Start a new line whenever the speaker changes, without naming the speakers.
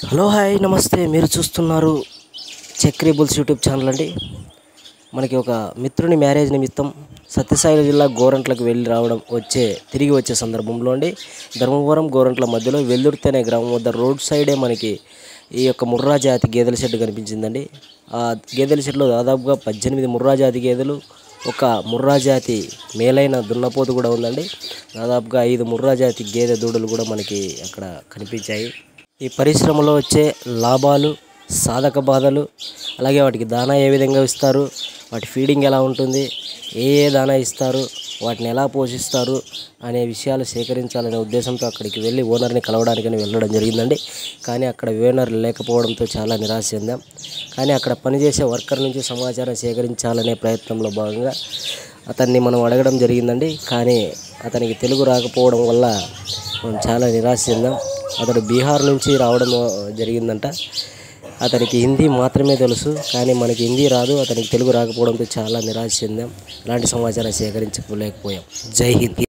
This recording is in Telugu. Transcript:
హలో హాయ్ నమస్తే మీరు చూస్తున్నారు చక్రీ బుల్స్ యూట్యూబ్ ఛానల్ అండి మనకి ఒక మిత్రుని మ్యారేజ్ నిమిత్తం సత్యసాయి జిల్లా గోరంట్లకు వెళ్ళి రావడం వచ్చే తిరిగి వచ్చే సందర్భంలో అండి ధర్మవరం గోరంట్ల మధ్యలో వెల్దుర్తి అనే గ్రామం వద్ద రోడ్ సైడే మనకి ఈ యొక్క ముర్రా జాతి గేదెల షెడ్ కనిపించిందండి ఆ గేదెల షెడ్లో దాదాపుగా పద్దెనిమిది ముర్రా జాతి గేదెలు ఒక ముర్రా జాతి మేలైన దున్నపోతు కూడా ఉందండి దాదాపుగా ఐదు ముర్రా జాతి గేదె దూడలు కూడా మనకి అక్కడ కనిపించాయి ఈ పరిశ్రమలో వచ్చే లాభాలు సాధక బాధలు అలాగే వాటికి దానా ఏ విధంగా ఇస్తారు వాటి ఫీడింగ్ ఎలా ఉంటుంది ఏ ఏ దానా ఇస్తారు వాటిని ఎలా పోషిస్తారు అనే విషయాలు సేకరించాలనే ఉద్దేశంతో అక్కడికి వెళ్ళి ఓనర్ని కలవడానికని వెళ్ళడం జరిగిందండి కానీ అక్కడ ఓనర్ లేకపోవడంతో చాలా నిరాశ చెందాం కానీ అక్కడ పనిచేసే వర్కర్ నుంచి సమాచారం సేకరించాలనే ప్రయత్నంలో భాగంగా అతన్ని మనం అడగడం జరిగిందండి కానీ అతనికి తెలుగు రాకపోవడం వల్ల మనం చాలా నిరాశ చెందాం అతడు బీహార్ నుంచి రావడం జరిగిందంట అతనికి హిందీ మాత్రమే తెలుసు కానీ మనకి హిందీ రాదు అతనికి తెలుగు రాకపోవడంతో చాలా నిరాశ చెందాం ఇలాంటి సమాచారం సేకరించలేకపోయాం జై హింద్